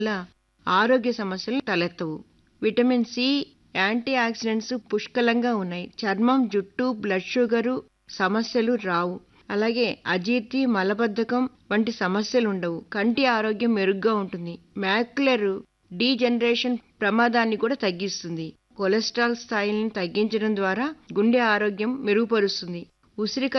వల్ల ఆరోగ్య సమస్యలు తలెత్తవు విటమిన్ సి యాంటీ ఆక్సిడెంట్స్ పుష్కలంగా ఉన్నాయి చర్మం జుట్టు బ్లడ్ షుగరు సమస్యలు రావు అలాగే అజీర్తి మలబద్ధకం వంటి సమస్యలు ఉండవు కంటి ఆరోగ్యం మెరుగ్గా ఉంటుంది మ్యాక్యులర్ డీజనరేషన్ ప్రమాదాన్ని కూడా తగ్గిస్తుంది కొలెస్ట్రాల్ స్థాయిలను తగ్గించడం ద్వారా గుండె ఆరోగ్యం మెరుగుపరుస్తుంది ఉసిరిక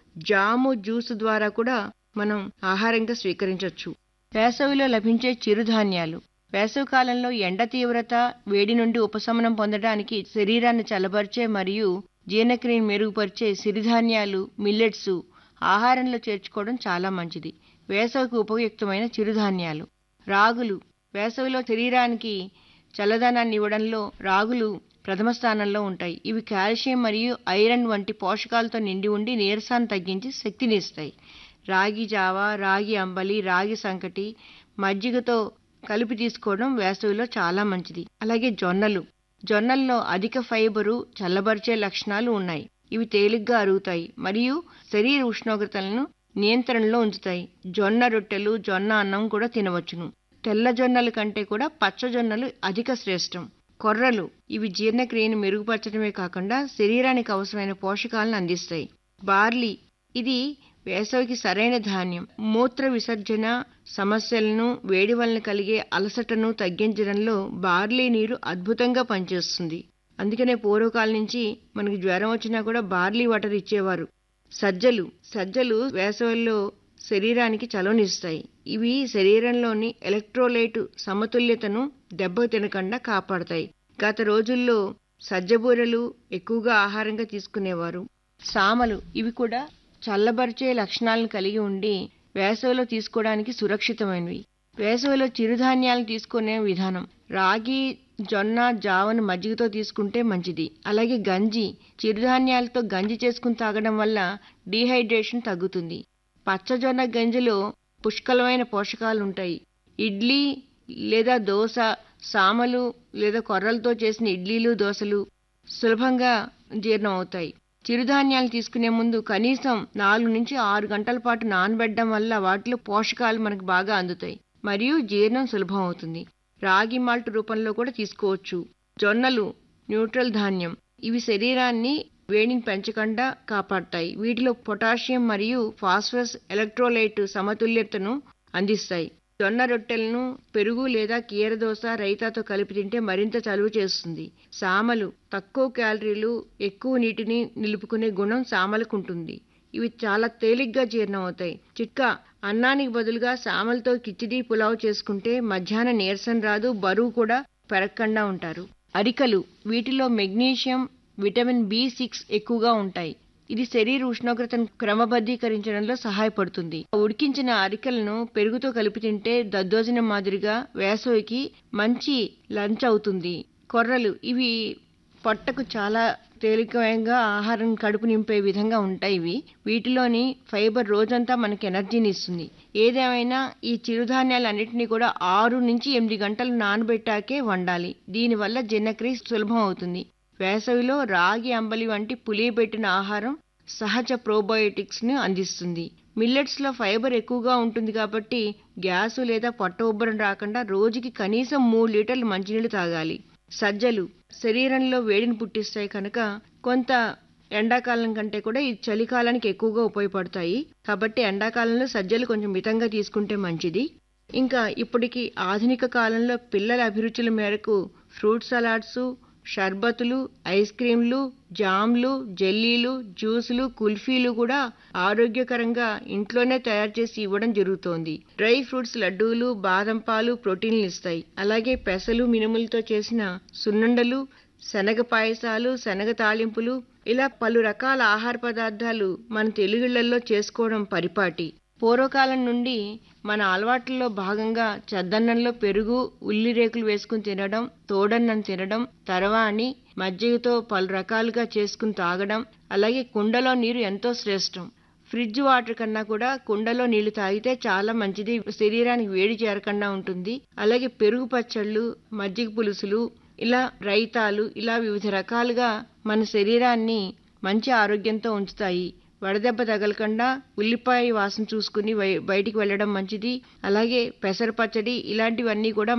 జాము జ్యూస్ ద్వారా కూడా మనం ఆహారంగా స్వీకరించవచ్చు వేసవిలో లభించే చిరుధాన్యాలు వేసవికాలంలో ఎండ తీవ్రత వేడి నుండి ఉపశమనం పొందడానికి శరీరాన్ని చల్లబరిచే మరియు జీర్ణక్రియను మెరుగుపరిచే సిరిధాన్యాలు మిల్లెట్స్ ఆహారంలో చేర్చుకోవడం చాలా మంచిది వేసవికి ఉపయుక్తమైన చిరుధాన్యాలు రాగులు వేసవిలో శరీరానికి చల్లదనాన్ని ఇవ్వడంలో రాగులు ప్రథమ స్థానంలో ఉంటాయి ఇవి కాల్షియం మరియు ఐరన్ వంటి పోషకాలతో నిండి ఉండి నీరసాన్ని తగ్గించి శక్తిని ఇస్తాయి రాగి జావా రాగి అంబలి రాగి సంకటి మజ్జిగతో కలిపి తీసుకోవడం వేసవిలో చాలా మంచిది అలాగే జొన్నలు జొన్నల్లో అధిక ఫైబరు చల్లబరిచే లక్షణాలు ఉన్నాయి ఇవి తేలిగ్గా అరుగుతాయి మరియు శరీర ఉష్ణోగ్రతలను నియంత్రణలో ఉంచుతాయి జొన్న రొట్టెలు జొన్న అన్నం కూడా తినవచ్చును తెల్ల జొన్నల కంటే కూడా పచ్చ జొన్నలు అధిక శ్రేష్టం కొర్రలు ఇవి జీర్ణక్రియను మెరుగుపరచడమే కాకుండా శరీరానికి అవసరమైన పోషకాలను అందిస్తాయి బార్లీ ఇది వేసవికి సరైన ధాన్యం మూత్ర విసర్జన సమస్యలను వేడి వలన కలిగే అలసటను తగ్గించడంలో బార్లీ నీరు అద్భుతంగా పనిచేస్తుంది అందుకనే పూర్వకాలం నుంచి మనకి జ్వరం వచ్చినా కూడా బార్లీ వాటర్ ఇచ్చేవారు సజ్జలు సజ్జలు వేసవిలో శరీరానికి చలవనిస్తాయి ఇవి శరీరంలోని ఎలక్ట్రోలైట్ సమతుల్యతను దెబ్బ తినకుండా కాపాడతాయి గత రోజుల్లో సజ్జబూరెలు ఎక్కువగా ఆహారంగా తీసుకునేవారు సామలు ఇవి కూడా చల్లబరిచే లక్షణాలను కలిగి ఉండి వేసవిలో తీసుకోవడానికి సురక్షితమైనవి వేసవిలో చిరుధాన్యాలు తీసుకునే విధానం రాగి జొన్న జావను మజ్జిగతో తీసుకుంటే మంచిది అలాగే గంజి చిరుధాన్యాలతో గంజి చేసుకుని తాగడం వల్ల డీహైడ్రేషన్ తగ్గుతుంది పచ్చజొన్న గంజిలో పుష్కలమైన పోషకాలు ఉంటాయి ఇడ్లీ లేదా దోశ సామలు లేదా కొర్రలతో చేసిన ఇడ్లీలు దోశలు సులభంగా జీర్ణం అవుతాయి చిరుధాన్యాలు తీసుకునే ముందు కనీసం నాలుగు నుంచి ఆరు గంటల పాటు నానబెట్టడం వల్ల వాటిలో పోషకాలు మనకు బాగా అందుతాయి మరియు జీర్ణం సులభం అవుతుంది రాగి మాల్ట్ రూపంలో కూడా తీసుకోవచ్చు జొన్నలు న్యూట్రల్ ధాన్యం ఇవి శరీరాన్ని వేడిని పెంచకుండా కాపాడతాయి వీటిలో పొటాషియం మరియు ఫాస్ఫరస్ ఎలక్ట్రోలైట్ సమతుల్యతను అందిస్తాయి జొన్న రొట్టెలను పెరుగు లేదా కీరదోస రైతాతో కలిపి తింటే మరింత చలువ చేస్తుంది సామలు తక్కువ క్యాలరీలు ఎక్కువ నీటిని నిలుపుకునే గుణం సామలకు ఉంటుంది ఇవి చాలా తేలిగ్గా జీర్ణం అవుతాయి చిట్కా అన్నానికి బదులుగా సామలతో కిచిడి పులావ్ చేసుకుంటే మధ్యాహ్నం నీరసం రాదు బరువు కూడా పెరగకుండా ఉంటారు అరికలు వీటిలో మెగ్నీషియం విటమిన్ బి సిక్స్ ఎక్కువగా ఉంటాయి ఇది శరీర ఉష్ణోగ్రతను క్రమబద్ధీకరించడంలో సహాయపడుతుంది ఉడికించిన అరికలను పెరుగుతో కలిపి తింటే దద్దోజనం మాదిరిగా వేసవికి మంచి లంచ్ అవుతుంది కొర్రలు ఇవి పొట్టకు చాలా తేలికగా ఆహారం కడుపు నింపే విధంగా ఉంటాయి ఇవి వీటిలోని ఫైబర్ రోజంతా మనకి ఎనర్జీని ఇస్తుంది ఏదేమైనా ఈ చిరుధాన్యాలన్నింటినీ కూడా ఆరు నుంచి ఎనిమిది గంటలు నానబెట్టాకే వండాలి దీనివల్ల జీర్ణక్రియ సులభం అవుతుంది వేసవిలో రాగి అంబలి వంటి పులియబెట్టిన ఆహారం సహజ ప్రోబయోటిక్స్ ని అందిస్తుంది మిల్లెట్స్ లో ఫైబర్ ఎక్కువగా ఉంటుంది కాబట్టి గ్యాసు లేదా పొట్ట ఉబ్బరం రాకుండా రోజుకి కనీసం మూడు లీటర్లు మంచినీళ్లు తాగాలి సజ్జలు శరీరంలో వేడిని పుట్టిస్తాయి కనుక కొంత ఎండాకాలం కంటే కూడా ఈ చలికాలానికి ఎక్కువగా ఉపయోగపడతాయి కాబట్టి ఎండాకాలంలో సజ్జలు కొంచెం మితంగా తీసుకుంటే మంచిది ఇంకా ఇప్పటికి ఆధునిక కాలంలో పిల్లల అభిరుచుల మేరకు ఫ్రూట్ సలాడ్స్ షర్బతులు ఐస్ క్రీంలు జామ్లు జెల్లీలు జ్యూసులు కుల్ఫీలు కూడా ఆరోగ్యకరంగా ఇంట్లోనే తయారు చేసి ఇవ్వడం జరుగుతోంది డ్రై ఫ్రూట్స్ లడ్డూలు బాదం పాలు ప్రోటీన్లు ఇస్తాయి అలాగే పెసలు మినుములతో చేసిన సున్నుండలు శనగ పాయసాలు శనగ తాళింపులు ఇలా పలు రకాల ఆహార పదార్థాలు మన తెలుగుళ్లలో చేసుకోవడం పరిపాటి పూర్వకాలం నుండి మన అలవాట్లలో భాగంగా చద్దన్నంలో పెరుగు ఉల్లి రేకులు వేసుకుని తినడం తోడన్నం తినడం తర్వాణి మజ్జిగతో పలు రకాలుగా చేసుకుని తాగడం అలాగే కుండలో నీరు ఎంతో శ్రేష్టం ఫ్రిడ్జ్ వాటర్ కన్నా కూడా కుండలో నీళ్లు తాగితే చాలా మంచిది శరీరానికి వేడి చేరకుండా ఉంటుంది అలాగే పెరుగు పచ్చళ్ళు మజ్జిగ పులుసులు ఇలా రైతాలు ఇలా వివిధ రకాలుగా మన శరీరాన్ని మంచి ఆరోగ్యంతో ఉంచుతాయి వడదెబ్బ తగలకుండా ఉల్లిపాయ వాసన చూసుకుని బయ- బయటికి వెళ్ళడం మంచిది అలాగే పెసర పచ్చడి ఇలాంటివన్నీ కూడా